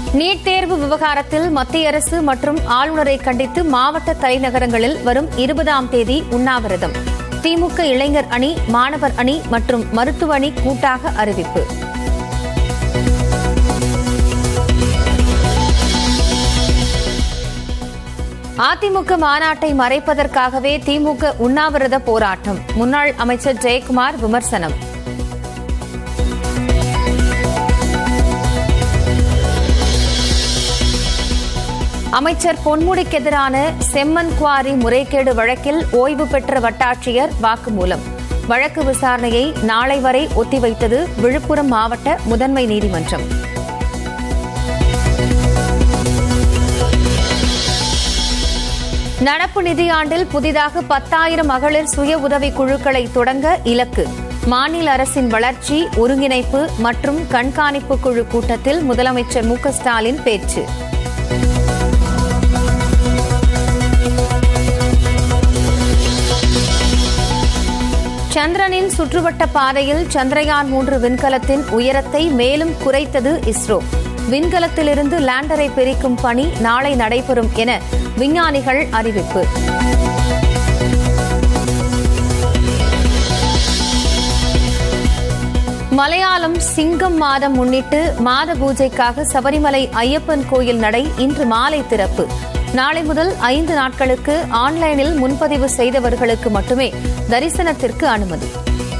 NEET தேர்வு விவகாரத்தில் மத்திய அரசு மற்றும் ஆளுநரை கண்டித்து மாவட்ட தலைநகரங்களில் வரும் இருபதாம் தேதி உண்ணாவிரதம் திமுக இளைஞர் அணி மாணவர் அணி மற்றும் மருத்துவ அணி கூட்டாக அறிவிப்பு அதிமுக மாநாட்டை மறைப்பதற்காகவே திமுக உண்ணாவிரத போராட்டம் முன்னாள் அமைச்சர் ஜெயக்குமார் விமர்சனம் அமைச்சர் பொன்முடிக்கு எதிரான செம்மன் குவாரி முறைகேடு வழக்கில் ஓய்வு பெற்ற வட்டாட்சியர் வாக்குமூலம் வழக்கு விசாரணையை நாளை வரை ஒத்திவைத்தது விழுப்புரம் மாவட்ட முதன்மை நீதிமன்றம் நடப்பு நிதியாண்டில் புதிதாக பத்தாயிரம் மகளிர் சுய உதவி குழுக்களை தொடங்க இலக்கு மாநில அரசின் வளர்ச்சி ஒருங்கிணைப்பு மற்றும் கண்காணிப்பு குழு கூட்டத்தில் முதலமைச்சர் மு க ஸ்டாலின் பேச்சு சந்திரனின் சுற்றுவட்ட பாதையில் சந்திரயான் மூன்று விண்கலத்தின் உயரத்தை மேலும் குறைத்தது இஸ்ரோ விண்கலத்திலிருந்து லேண்டரை பிரிக்கும் பணி நாளை நடைபெறும் என விஞ்ஞானிகள் அறிவிப்பு மலையாளம் சிங்கம் மாதம் முன்னிட்டு மாத பூஜைக்காக சபரிமலை ஐயப்பன் கோயில் நடை இன்று மாலை திறப்பு நாளை முதல் ஐந்து நாட்களுக்கு ஆன்லைனில் முன்பதிவு செய்தவர்களுக்கு மட்டுமே தரிசனத்திற்கு அனுமதி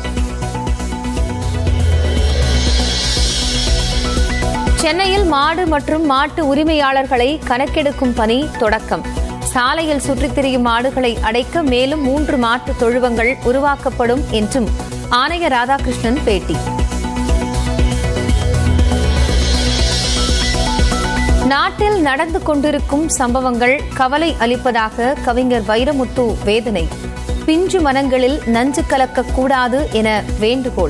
சென்னையில் மாடு மற்றும் மாட்டு உரிமையாளர்களை கணக்கெடுக்கும் பணி தொடக்கம் சாலையில் சுற்றித் திரியும் மாடுகளை அடைக்க மேலும் மூன்று மாட்டு தொழுவங்கள் உருவாக்கப்படும் என்றும் ஆணையர் ராதாகிருஷ்ணன் பேட்டி நாட்டில் நடந்து கொண்டிருக்கும் சம்பவங்கள் கவலை அளிப்பதாக கவிஞர் வைரமுத்து வேதனை பிஞ்சு மனங்களில் நஞ்சு கலக்கக்கூடாது என வேண்டுகோள்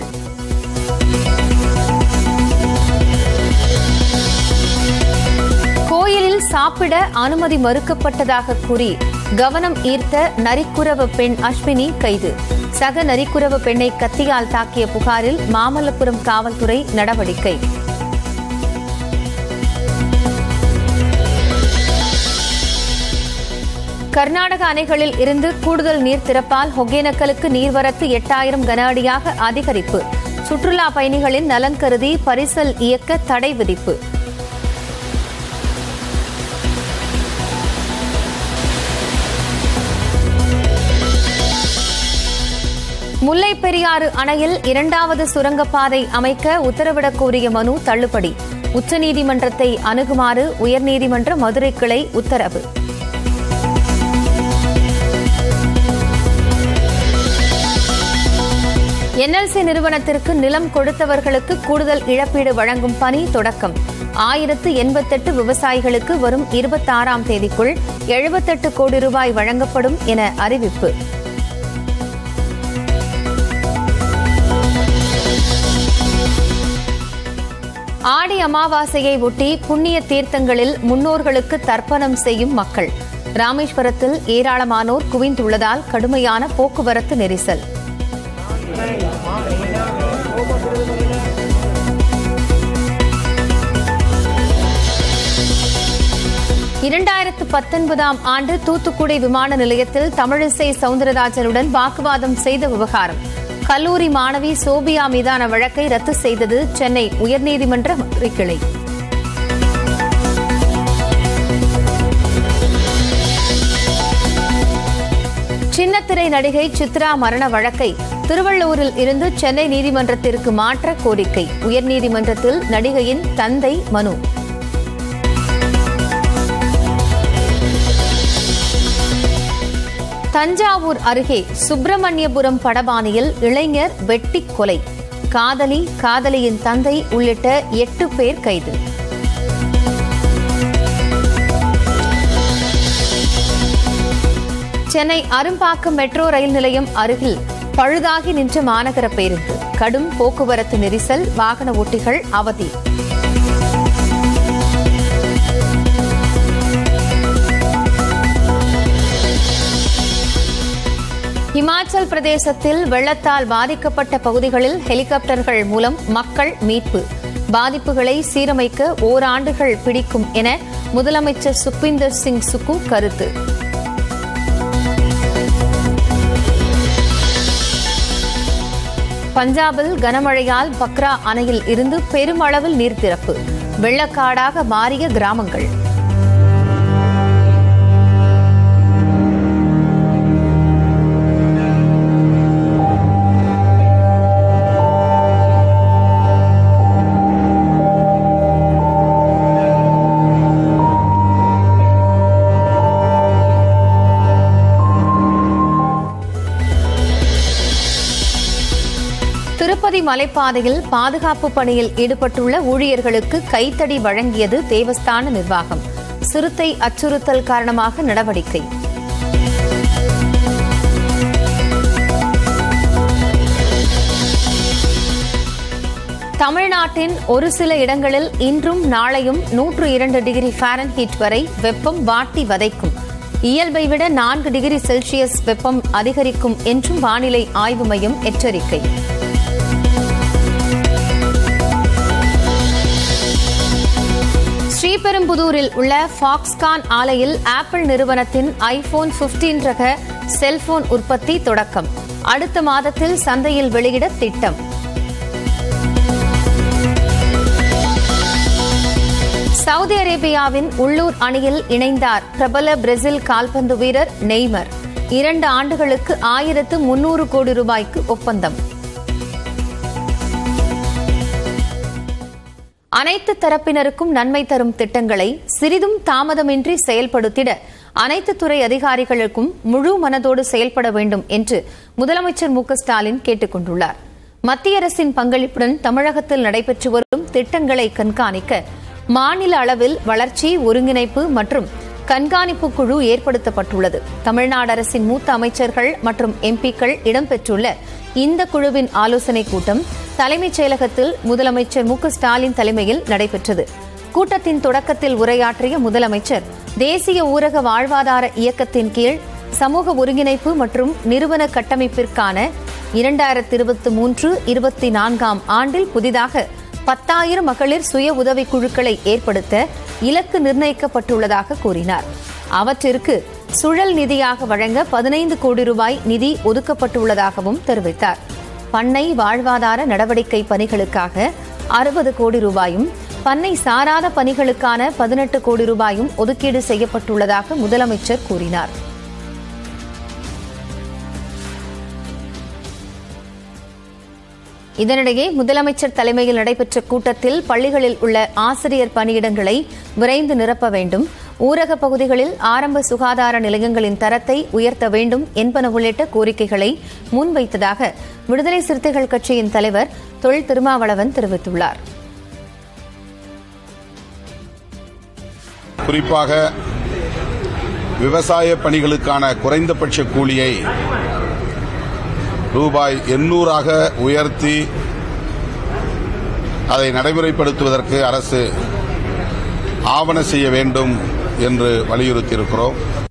கோயிலில் சாப்பிட அனுமதி மறுக்கப்பட்டதாக கூறி கவனம் ஈர்த்த நரிக்குறவ பெண் அஸ்வினி கைது சக நரிக்குறவ பெண்ணை கத்தியால் தாக்கிய புகாரில் மாமல்லபுரம் காவல்துறை நடவடிக்கை கர்நாடக அணைகளில் இருந்து கூடுதல் நீர் திறப்பால் ஒகேனக்கலுக்கு நீர்வரத்து எட்டாயிரம் கன அடியாக அதிகரிப்பு சுற்றுலா பயணிகளின் நலன் கருதி பரிசல் இயக்க தடை விதிப்பு முல்லை பெரியாறு அணையில் இரண்டாவது சுரங்கப்பாதை அமைக்க உத்தரவிடக் கோரிய மனு தள்ளுபடி உச்சநீதிமன்றத்தை அணுகுமாறு உயர்நீதிமன்ற மதுரை கிளை உத்தரவு என்எல்சி நிறுவனத்திற்கு நிலம் கொடுத்தவர்களுக்கு கூடுதல் இழப்பீடு வழங்கும் பணி தொடக்கம் ஆயிரத்து எண்பத்தெட்டு விவசாயிகளுக்கு வரும் இருபத்தாறாம் தேதிக்குள் எழுபத்தெட்டு கோடி ரூபாய் வழங்கப்படும் என அறிவிப்பு ஆடி அமாவாசையை ஒட்டி புண்ணிய தீர்த்தங்களில் முன்னோர்களுக்கு தர்ப்பணம் செய்யும் மக்கள் ராமேஸ்வரத்தில் ஏராளமானோர் குவிந்துள்ளதால் கடுமையான போக்குவரத்து நெரிசல் இரண்டாயிரத்து பத்தொன்பதாம் ஆண்டு தூத்துக்குடி விமான நிலையத்தில் தமிழிசை சவுந்தரராஜனுடன் வாக்குவாதம் செய்த விவகாரம் கல்லூரி மாணவி சோபியா மீதான வழக்கை ரத்து செய்தது சென்னை உயர்நீதிமன்ற மதுரை கிளை சின்னத்திரை நடிகை சித்ரா மரண வழக்கை திருவள்ளூரில் இருந்து சென்னை நீதிமன்றத்திற்கு மாற்ற கோரிக்கை உயர்நீதிமன்றத்தில் நடிகையின் தந்தை மனு தஞ்சாவூர் அருகே சுப்பிரமணியபுரம் படபாணியில் இளைஞர் வெட்டி கொலை காதலி காதலியின் தந்தை உள்ளிட்ட எட்டு பேர் கைது சென்னை அரும்பாக்கம் மெட்ரோ ரயில் நிலையம் அருகில் பழுதாகி நின்ற மாநகர பேருந்து கடும் போக்குவரத்து நெரிசல் வாகன ஓட்டிகள் அவதி இமாச்சல் பிரதேசத்தில் வெள்ளத்தால் பாதிக்கப்பட்ட பகுதிகளில் ஹெலிகாப்டர்கள் மூலம் மக்கள் மீட்பு பாதிப்புகளை சீரமைக்க ஓராண்டுகள் பிடிக்கும் என முதலமைச்சர் சுக்விந்தர் சிங் சுக்கு கருத்து பஞ்சாபில் கனமழையால் பக்ரா அணையில் இருந்து பெருமளவில் நீர் திறப்பு வெள்ளக்காடாக மாறிய கிராமங்கள் திருப்பதி மலைப்பாதையில் பாதுகாப்பு பணியில் ஈடுபட்டுள்ள ஊழியர்களுக்கு கைத்தடி வழங்கியது தேவஸ்தான நிர்வாகம் சிறுத்தை அச்சுறுத்தல் காரணமாக நடவடிக்கை தமிழ்நாட்டின் ஒரு சில இடங்களில் இன்றும் நாளையும் நூற்று இரண்டு டிகிரி ஃபாரன்ஹீட் வரை வெப்பம் வாட்டி வதைக்கும் இயல்பை விட நான்கு டிகிரி செல்சியஸ் வெப்பம் அதிகரிக்கும் என்றும் வானிலை ஆய்வு மையம் எச்சரிக்கை ஸ்ரீபெரும்புதூரில் உள்ள ஃபாக்ஸ்கான் ஆலையில் ஆப்பிள் நிறுவனத்தின் ஐபோன் 15 ரக செல்போன் உற்பத்தி தொடக்கம் அடுத்த மாதத்தில் சந்தையில் வெளியிட திட்டம் சவுதி அரேபியாவின் உள்ளூர் அணியில் இணைந்தார் பிரபல பிரேசில் கால்பந்து வீரர் நெய்மர் இரண்டு ஆண்டுகளுக்கு ஆயிரத்து முன்னூறு கோடி ரூபாய்க்கு ஒப்பந்தம் அனைத்து தரப்பினருக்கும் நன்மை தரும் திட்டங்களை சிறிதும் தாமதமின்றி செயல்படுத்திட அனைத்து துறை அதிகாரிகளுக்கும் முழு மனதோடு செயல்பட வேண்டும் என்று முதலமைச்சர் மு க ஸ்டாலின் கேட்டுக் கொண்டுள்ளார் மத்திய அரசின் பங்களிப்புடன் தமிழகத்தில் நடைபெற்று வரும் திட்டங்களை கண்காணிக்க மாநில அளவில் வளர்ச்சி ஒருங்கிணைப்பு மற்றும் கண்காணிப்பு குழு ஏற்படுத்தப்பட்டுள்ளது தமிழ்நாடு அரசின் மூத்த அமைச்சர்கள் மற்றும் எம்பிக்கள் இடம்பெற்றுள்ள இந்த குழுவின் ஆலோசனைக் கூட்டம் தலைமைச் செயலகத்தில் முதலமைச்சர் மு க ஸ்டாலின் தலைமையில் நடைபெற்றது கூட்டத்தின் தொடக்கத்தில் உரையாற்றிய முதலமைச்சர் தேசிய ஊரக வாழ்வாதார இயக்கத்தின் கீழ் சமூக ஒருங்கிணைப்பு மற்றும் நிறுவன கட்டமைப்பிற்கான இரண்டாயிரத்தி இருபத்தி மூன்று இருபத்தி நான்காம் ஆண்டில் புதிதாக பத்தாயிரம் மகளிர் சுய உதவிக் குழுக்களை ஏற்படுத்த இலக்கு நிர்ணயிக்கப்பட்டுள்ளதாக கூறினார் அவற்றிற்கு சுழல் நிதியாக வழங்க பதினைந்து கோடி ரூபாய் நிதி ஒதுக்கப்பட்டுள்ளதாகவும் தெரிவித்தார் பண்ணை வாழ்வாதார நடவடிக்கை பணிகளுக்காக அறுபது கோடி ரூபாயும் பண்ணை சாராத பணிகளுக்கான பதினெட்டு கோடி ரூபாயும் ஒதுக்கீடு செய்யப்பட்டுள்ளதாக முதலமைச்சர் கூறினார் இதனிடையே முதலமைச்சர் தலைமையில் நடைபெற்ற கூட்டத்தில் பள்ளிகளில் உள்ள ஆசிரியர் பணியிடங்களை விரைந்து நிரப்ப வேண்டும் ஊரக பகுதிகளில் ஆரம்ப சுகாதார நிலையங்களின் தரத்தை உயர்த்த வேண்டும் என்பன உள்ளிட்ட கோரிக்கைகளை முன்வைத்ததாக விடுதலை சிறுத்தைகள் கட்சியின் தலைவர் தொல் திருமாவளவன் தெரிவித்துள்ளார் குறிப்பாக விவசாய பணிகளுக்கான குறைந்தபட்ச கூலியை ரூபாய் எண்ணூறாக உயர்த்தி அதை நடைமுறைப்படுத்துவதற்கு அரசு ஆவண செய்ய வேண்டும் என்று வலியுறுத்தியிருக்கிறோம்